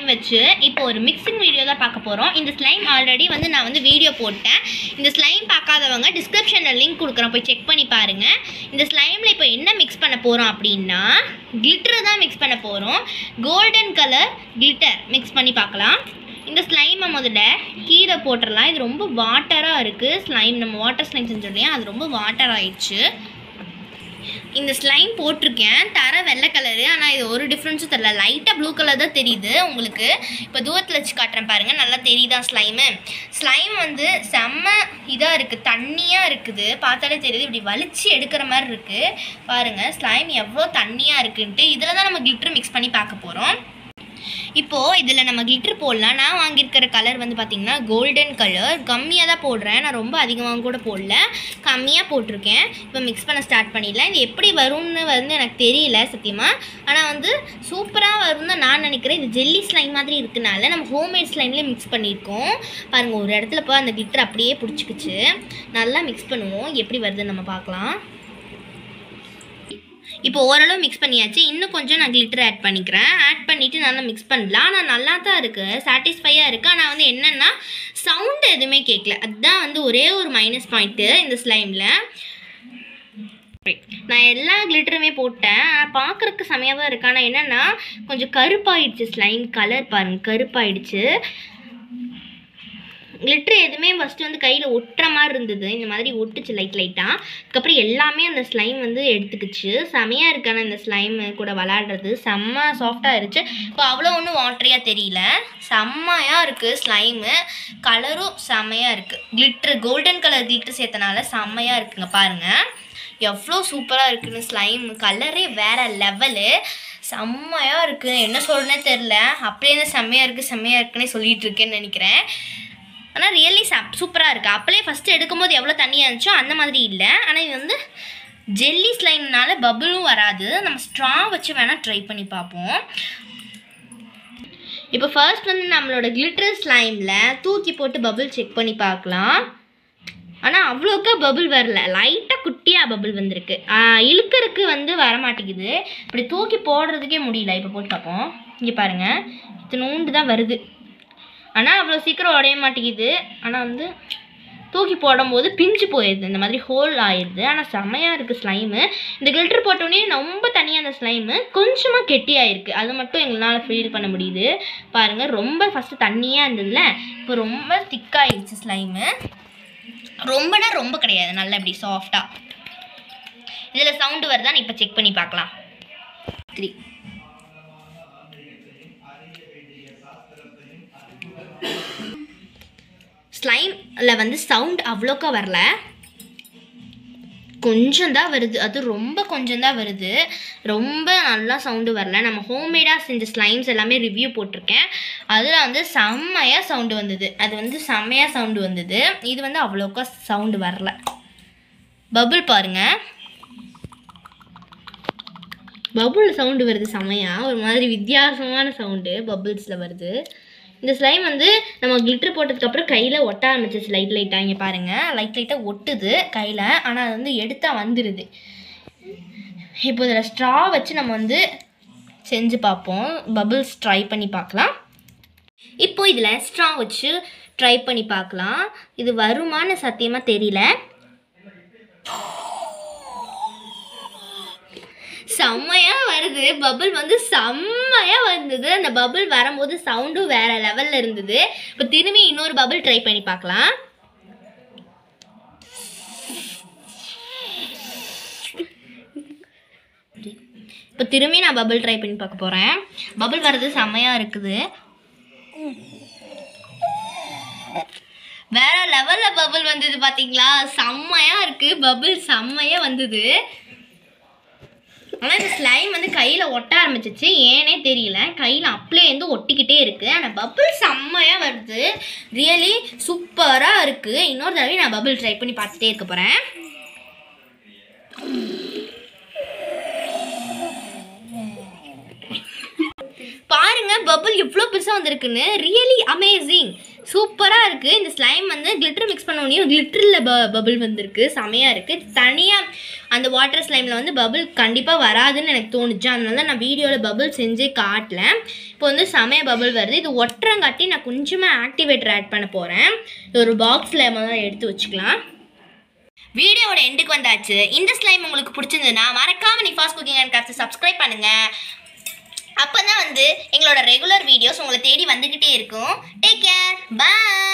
வச்சு இப்போ ஒரு மிக்சிங் வீடியோ தான் பார்க்க போகிறோம் இந்த ஸ்லைம் ஆல்ரெடி வந்து நான் வந்து வீடியோ போட்டேன் இந்த ஸ்லைம் பார்க்காதவங்க டிஸ்கிரிப்ஷனில் லிங்க் கொடுக்குறேன் போய் செக் பண்ணி பாருங்கள் இந்த ஸ்லைமில் இப்போ என்ன மிக்ஸ் பண்ண போகிறோம் அப்படின்னா கிளிட்டர் தான் மிக்ஸ் பண்ண போகிறோம் கோல்டன் கலர் கிளிட்டர் மிக்ஸ் பண்ணி பார்க்கலாம் இந்த ஸ்லைமை முதல்ல கீழே போட்டுடலாம் இது ரொம்ப வாட்டராக இருக்குது ஸ்லைம் நம்ம வாட்டர் ஸ்லைம் செஞ்சோம் இல்லையா அது ரொம்ப வாட்டர் ஆயிடுச்சு இந்த ஸ்லைம் போட்டிருக்கேன் தர வெள்ளை கலரு ஆனால் இது ஒரு டிஃப்ரென்ஸும் தெரியல லைட்டாக ப்ளூ கலர் தான் தெரியுது உங்களுக்கு இப்போ தூரத்தில் வச்சு காட்டுறேன் பாருங்கள் நல்லா தெரியுதா ஸ்லைமு ஸ்லைம் வந்து செம்ம இதாக இருக்குது தண்ணியாக இருக்குது பார்த்தாலே தெரியுது இப்படி வலிச்சு எடுக்கிற மாதிரி இருக்குது பாருங்கள் ஸ்லைம் எவ்வளோ தண்ணியாக இருக்குன்ட்டு இதில் தான் நம்ம கிளிட்டர் மிக்ஸ் பண்ணி பார்க்க போகிறோம் இப்போது இதில் நம்ம கிளிட்டர் போடலாம் நான் வாங்கியிருக்கிற கலர் வந்து பார்த்திங்கன்னா கோல்டன் கலர் கம்மியாக தான் போடுறேன் நான் ரொம்ப அதிகமாக கூட போடல கம்மியாக போட்டிருக்கேன் இப்போ மிக்ஸ் பண்ண ஸ்டார்ட் பண்ணிடலாம் இது எப்படி வரும்னு வந்து எனக்கு தெரியல சத்தியமாக ஆனால் வந்து சூப்பராக வரும்னு தான் நான் நினைக்கிறேன் இது ஜெல்லி ஸ்லைம் மாதிரி இருக்கனால நம்ம ஹோம்மேட் ஸ்லைம்லேயே மிக்ஸ் பண்ணியிருக்கோம் பாருங்கள் ஒரு இடத்துல போய் அந்த கிளிட்டர் அப்படியே பிடிச்சிக்கிச்சு நல்லா மிக்ஸ் பண்ணுவோம் எப்படி வருதுன்னு நம்ம பார்க்கலாம் இப்போ ஓரளவு மிக்ஸ் பண்ணியாச்சு இன்னும் கொஞ்சம் நான் கிளிட்டர் ஆட் பண்ணிக்கிறேன் ஆட் பண்ணிவிட்டு நல்லா மிக்ஸ் பண்ணலாம் ஆனால் நல்லா தான் இருக்குது சாட்டிஸ்ஃபையாக இருக்குது ஆனால் வந்து என்னென்னா சவுண்டு எதுவுமே கேட்கல அதுதான் வந்து ஒரே ஒரு மைனஸ் பாயிண்ட்டு இந்த ஸ்லைமில் நான் எல்லா கிளிட்டருமே போட்டேன் ஆனால் பார்க்குறக்கு செமையாக தான் இருக்கு ஆனால் என்னென்னா கொஞ்சம் கருப்பாயிடுச்சு ஸ்லைம் கலர் பாருங்கள் கருப்பாயிடுச்சு கிளிட்ரு எதுவுமே ஃபஸ்ட்டு வந்து கையில் ஒட்டுற மாதிரி இருந்தது இந்த மாதிரி ஒட்டுச்சு லைட் லைட்டாக அதுக்கப்புறம் எல்லாமே அந்த ஸ்லைம் வந்து எடுத்துக்கிச்சு செமையாக இருக்கு ஆனால் இந்த ஸ்லைம் கூட விளாடுறது செம்ம சாஃப்டாக இருந்துச்சு இப்போ அவ்வளோ ஒன்றும் வாட்டரியாக தெரியல செம்மையாக இருக்குது ஸ்லைமு கலரும் செம்மையாக இருக்குது கிளிட்ரு கோல்டன் கலர் கிளிட்ரு சேர்த்தனால செம்மையாக இருக்குங்க பாருங்கள் எவ்வளோ சூப்பராக இருக்குன்னு ஸ்லைம் கலரே வேறு லெவலு செம்மையாக இருக்குது என்ன சொல்கிறேனே தெரில அப்படியே தான் செம்மையாக இருக்குது செம்மையாக இருக்குன்னே சொல்லிட்டு இருக்கேன்னு நினைக்கிறேன் ஆனால் ரியலி சப் சூப்பராக இருக்குது அப்போலே ஃபஸ்ட்டு எடுக்கும்போது எவ்வளோ தண்ணியாக இருந்துச்சோ அந்த மாதிரி இல்லை ஆனால் இது வந்து ஜெல்லி ஸ்லைம்னால பபுளும் வராது நம்ம ஸ்ட்ரா வச்சு வேணால் ட்ரை பண்ணி பார்ப்போம் இப்போ ஃபர்ஸ்ட் வந்து நம்மளோட கிளிட்டர் ஸ்லைமில் தூக்கி போட்டு பபுள் செக் பண்ணி பார்க்கலாம் ஆனால் அவ்வளோக்கா பபுள் வரல லைட்டாக குட்டியாக பபுள் வந்திருக்கு இழுக்கறதுக்கு வந்து வரமாட்டேங்குது இப்படி தூக்கி போடுறதுக்கே முடியல இப்போ போட்டு பார்ப்போம் இங்கே பாருங்கள் இத்தினூண்டு தான் வருது ஆனால் அவ்வளோ சீக்கிரம் உடைய மாட்டேங்குது ஆனால் வந்து தூக்கி போடும்போது பிஞ்சு போயிடுது இந்த மாதிரி ஹோல் ஆயிடுது ஆனால் செம்மையாக இருக்குது ஸ்லைமு இந்த கில்டர் போட்டோடனே ரொம்ப தனியாக அந்த ஸ்லைமு கொஞ்சமாக கெட்டியாயிருக்கு அது மட்டும் எங்களால் ஃபீல் பண்ண முடியுது பாருங்கள் ரொம்ப ஃபஸ்ட்டு தண்ணியாக இருந்ததுல இப்போ ரொம்ப திக்காயிடுச்சு ஸ்லைமு ரொம்பனா ரொம்ப கிடையாது நல்லா இப்படி சாஃப்டாக இதில் சவுண்டு வருதான்னு இப்போ செக் பண்ணி பார்க்கலாம் த்ரீ ஸ்லைமில் வந்து சவுண்ட் அவ்வளோக்கா வரல கொஞ்சம் தான் வருது அது ரொம்ப கொஞ்சம் தான் வருது ரொம்ப நல்லா சவுண்டு வரல நம்ம ஹோம்மேடாக செஞ்ச ஸ்லைம்ஸ் எல்லாமே ரிவ்யூ போட்டிருக்கேன் அதில் வந்து செம்மையாக சவுண்டு வந்தது அது வந்து செம்மையாக சவுண்டு வந்தது இது வந்து அவ்வளோக்கா சவுண்டு வரல பபுள் பாருங்க பபுள் சவுண்டு வருது செம்மையாக ஒரு மாதிரி வித்தியாசமான சவுண்டு பபுள்ஸில் வருது இந்த ஸ்லைம் வந்து நம்ம கிளிட்டர் போட்டதுக்கப்புறம் கையில் ஒட்ட ஆரம்பிச்சிச்சு லைட் லைட்டாக இங்கே பாருங்கள் லைட் லைட்டாக ஒட்டுது கையில் ஆனால் அது வந்து எடுத்தால் வந்துடுது இப்போ இதில் ஸ்ட்ரா வச்சு நம்ம வந்து செஞ்சு பார்ப்போம் பபிள்ஸ் ட்ரை பண்ணி பார்க்கலாம் இப்போ இதில் ஸ்ட்ரா வச்சு ட்ரை பண்ணி பார்க்கலாம் இது வருமானு சத்தியமாக தெரியல செம்மையாக வருது பபுள் வந்து செம்மையாக வந்தது அந்த பபுள் வரும்போது சவுண்டும் வேற லெவலில் இருந்தது இப்போ திரும்பி இன்னொரு பபுள் ட்ரை பண்ணி பார்க்கலாம் இப்போ திரும்பி நான் பபுள் ட்ரை பண்ணி பார்க்க போகிறேன் பபுள் வர்றது செம்மையாக இருக்குது வேற லெவலில் பபுள் வந்தது பார்த்தீங்களா செம்மையாக இருக்குது பபுள் செம்மையாக வந்தது ஆனால் இந்த ஸ்லைம் வந்து கையில் ஒட்ட ஆரம்பிச்சிச்சு ஏனே தெரியல கையில் அப்படியே வந்து ஒட்டிக்கிட்டே இருக்குது ஆனால் பபுள் செம்மையாக வருது ரியலி சூப்பராக இருக்குது இன்னொரு தடவை நான் பபுள் ட்ரை பண்ணி பார்த்துட்டே இருக்க போகிறேன் பாருங்க பபுள் எவ்வளோ பெருசாக வந்திருக்குன்னு ரியலி அமேசிங் சூப்பராக இருக்குது இந்த ஸ்லைம் வந்து கிளிட்டர் மிக்ஸ் பண்ண உடனே கிளிட்டரில் ப பபுள் வந்திருக்கு செமையாக இருக்குது தனியாக அந்த வாட்டர் ஸ்லைமில் வந்து பபிள் கண்டிப்பாக வராதுன்னு எனக்கு தோணுச்சு அதனால தான் நான் வீடியோவில் பபிள் செஞ்சே காட்டல இப்போ வந்து செமைய பபிள் வருது இது ஒட்டுறங்காட்டி நான் கொஞ்சமாக ஆக்டிவேட்டர் ஆட் பண்ண போகிறேன் இது ஒரு பாக்ஸில் தான் எடுத்து வச்சுக்கலாம் வீடியோவோட எண்டுக்கு வந்தாச்சு இந்த ஸ்லைம் உங்களுக்கு பிடிச்சிருந்ததுன்னா மறக்காம Nifas cooking and craft subscribe பண்ணுங்க அப்போ தான் வந்து எங்களோட ரெகுலர் வீடியோஸ் உங்களை தேடி வந்துக்கிட்டே இருக்கும் டேக் கேர் பை